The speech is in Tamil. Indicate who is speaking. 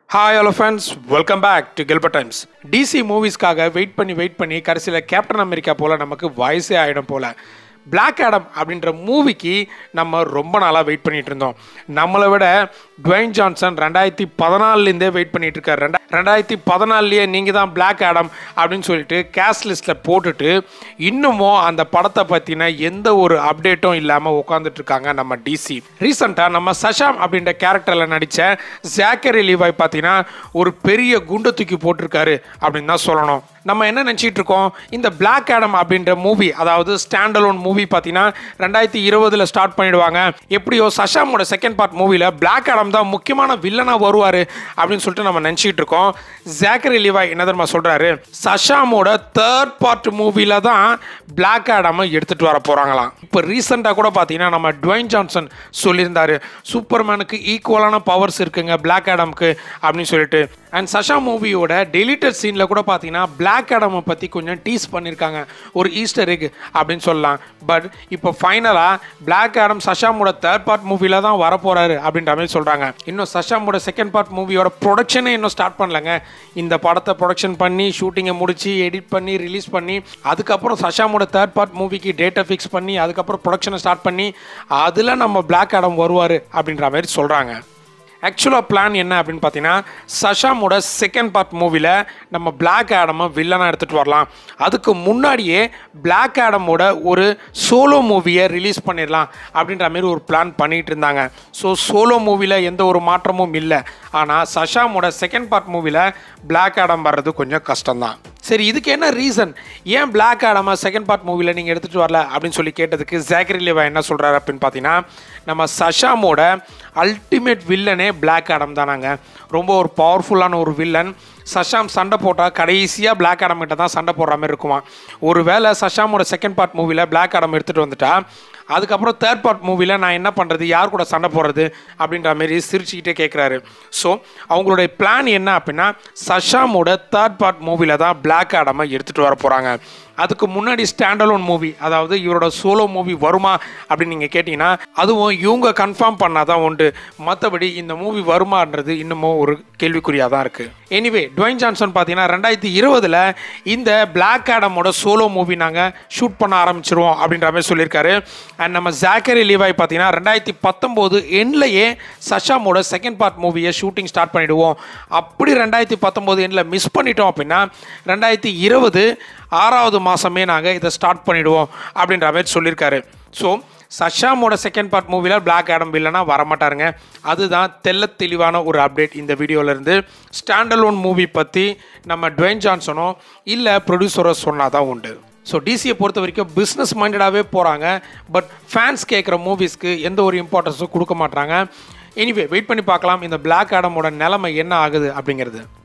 Speaker 1: hi hello friends welcome back to helper times DC மூவிஸ்க்காக வெயிட் பண்ணி வெயிட் பண்ணி கடைசியில் கேப்டன் அமெரிக்கா போல் நமக்கு வயசே ஆகிடும் போல் Black ஆடம் அப்படின்ற மூவிக்கு நம்ம ரொம்ப நாளாக வெயிட் பண்ணிட்டு இருந்தோம் நம்மளை விட டுவைன் ஜான்சன் ரெண்டாயிரத்தி பதினாலுலேருந்தே வெயிட் பண்ணிட்டு இருக்காரு ரெண்டா ரெண்டாயிரத்தி பதினாலுலேயே நீங்கள் தான் Black ஆடம் அப்படின்னு சொல்லிட்டு கேஸ் லிஸ்ட்டில் போட்டுட்டு இன்னமும் அந்த படத்தை பற்றின எந்த ஒரு அப்டேட்டும் இல்லாமல் உட்காந்துட்டு இருக்காங்க நம்ம டிசி ரீசெண்டாக நம்ம சஷாம் அப்படின்ற கேரக்டரில் நடித்த ஜாக்கரி லீவாய் பார்த்தீங்கன்னா ஒரு பெரிய குண்டை தூக்கி போட்டிருக்காரு அப்படின்னு தான் சொல்லணும் நம்ம என்ன நினச்சிட்டு இருக்கோம் இந்த Black ஆடம் அப்படின்ற மூவி அதாவது ஸ்டாண்டலோன் மூவி பார்த்தீங்கன்னா ரெண்டாயிரத்தி இருபதுல ஸ்டார்ட் பண்ணிடுவாங்க எப்படியோ சஷாமோட செகண்ட் பார்ட் மூவியில் Black ஆடம் தான் முக்கியமான வில்லனாக வருவார் அப்படின்னு சொல்லிட்டு நம்ம நினச்சிட்டு இருக்கோம் ஜாக்கரி லிவாய் என்ன தெரியுமா சொல்கிறாரு சஷாமோட தேர்ட் பார்ட் மூவியில் தான் Black ஆடாமை எடுத்துகிட்டு வர போகிறாங்களாம் இப்போ ரீசெண்டாக கூட பார்த்தீங்கன்னா நம்ம டுவைன் ஜான்சன் சொல்லியிருந்தாரு சூப்பர்மேனுக்கு ஈக்குவலான பவர்ஸ் இருக்குங்க Black ஆடம்க்கு அப்படின்னு சொல்லிட்டு அண்ட் சஷா மூவியோட டெலிட்டட் சீனில் கூட பார்த்தீங்கன்னா Black ஆடமை பற்றி கொஞ்சம் டீஸ் பண்ணியிருக்காங்க ஒரு ஈஸ்டர் எக் அப்படின்னு சொல்லலாம் பட் இப்போ ஃபைனலாக Black ஆடம் சஷாமோட தேர்ட் பார்ட் மூவியில் தான் வரப்போகிறாரு அப்படின்ற மாதிரி சொல்கிறாங்க இன்னும் சஷாமோட செகண்ட் பார்ட் மூவியோட ப்ரொடக்ஷனே இன்னும் ஸ்டார்ட் பண்ணலங்க இந்த படத்தை ப்ரொடக்ஷன் பண்ணி ஷூட்டிங்கை முடிச்சு எடிட் பண்ணி ரிலீஸ் பண்ணி அதுக்கப்புறம் சஷாமோட தேர்ட் பார்ட் மூவிக்கு டேட்டை ஃபிக்ஸ் பண்ணி அதுக்கப்புறம் ப்ரொடக்ஷனை ஸ்டார்ட் பண்ணி அதில் நம்ம Black ஆடம் வருவார் அப்படின்ற மாதிரி சொல்கிறாங்க ஆக்சுவலாக பிளான் என்ன அப்படின்னு பார்த்தீங்கன்னா சஷாமோட செகண்ட் பார்ட் மூவியில் நம்ம Black ஆடமை வில்லனாக எடுத்துகிட்டு வரலாம் அதுக்கு முன்னாடியே Black ஆடமோட ஒரு சோலோ மூவியை ரிலீஸ் பண்ணிடலாம் அப்படின்ற மாதிரி ஒரு பிளான் பண்ணிகிட்டு இருந்தாங்க ஸோ சோலோ மூவியில் எந்த ஒரு மாற்றமும் இல்லை ஆனால் சஷாமோட செகண்ட் பார்ட் மூவியில் Black ஆடம் வர்றது கொஞ்சம் கஷ்டம்தான் சரி இதுக்கு என்ன ரீசன் ஏன் Black ஆடமா செகண்ட் பார்ட் மூவியில் நீங்கள் எடுத்துகிட்டு வரல அப்படின்னு சொல்லி கேட்டதுக்கு ஜாக்கரி லிவா என்ன சொல்கிறாரு அப்படின்னு பார்த்தீங்கன்னா நம்ம சஷாமோட அல்டிமேட் வில்லனே Black ஆடம் தானாங்க ரொம்ப ஒரு பவர்ஃபுல்லான ஒரு வில்லன் சஷாம் சண்டை போட்டால் கடைசியாக Black ஆடம் கிட்ட தான் சண்டை போடுற மாதிரி இருக்குமா ஒருவேளை சஷாமோட செகண்ட் பார்ட் மூவியில் Black ஆடம் எடுத்துகிட்டு வந்துட்டா அதுக்கப்புறம் தேர்ட் பார்ட் மூவியில் நான் என்ன பண்ணுறது யார் கூட சண்டை போடுறது அப்படின்ற மாதிரி சிரிச்சுக்கிட்டே கேட்குறாரு ஸோ அவங்களுடைய பிளான் என்ன அப்படின்னா சஷாமோட தேர்ட் பார்ட் மூவியில் தான் Black ஆடமை எடுத்துகிட்டு வர போகிறாங்க அதுக்கு முன்னாடி ஸ்டாண்டலோன் மூவி அதாவது இவரோட சோலோ மூவி வருமா அப்படின்னு நீங்கள் கேட்டிங்கன்னா அதுவும் இவங்க கன்ஃபார்ம் பண்ணாதான் உண்டு மற்றபடி இந்த மூவி வருமான்றது இன்னமும் ஒரு கேள்விக்குறியாக தான் இருக்குது எனிவே டுவைன் ஜான்சன் பார்த்தீங்கன்னா ரெண்டாயிரத்தி இருபதில் இந்த Black ஆடமோட சோலோ மூவி நாங்கள் ஷூட் பண்ண ஆரம்பிச்சிருவோம் அப்படின்ற மாதிரி சொல்லியிருக்காரு அண்ட் நம்ம ஜாக்கரி லீவாய் பார்த்தீங்கன்னா ரெண்டாயிரத்தி பத்தொம்போது எண்ட்லையே சஷாமோட செகண்ட் பார்ட் மூவியை ஷூட்டிங் ஸ்டார்ட் பண்ணிடுவோம் அப்படி ரெண்டாயிரத்தி பத்தொம்போது எண்ணில் மிஸ் பண்ணிட்டோம் அப்படின்னா ரெண்டாயிரத்தி இருபது ஆறாவது மாதமே நாங்கள் இதை ஸ்டார்ட் பண்ணிடுவோம் அப்படின்ற மாதிரி சொல்லியிருக்காரு ஸோ சஷாமோட செகண்ட் பார்ட் மூவியில் Black ஆடம் வில்லனா வரமாட்டாருங்க அதுதான் தெள்ள தெளிவான ஒரு அப்டேட் இந்த வீடியோலேருந்து ஸ்டாண்டலோன் மூவி பற்றி நம்ம டுவைன் ஜான்சனோ இல்லை ப்ரொடியூசரோ சொன்னால் தான் உண்டு ஸோ டிசியை பொறுத்த வரைக்கும் பிஸ்னஸ் மைண்டடாகவே போகிறாங்க பட் ஃபேன்ஸ் கேட்குற மூவிஸ்க்கு எந்த ஒரு இம்பார்ட்டன்ஸும் கொடுக்க மாட்டாங்க எனிவே வெயிட் பண்ணி பார்க்கலாம் இந்த Black ஆடமோட நிலைமை என்ன ஆகுது அப்படிங்கிறது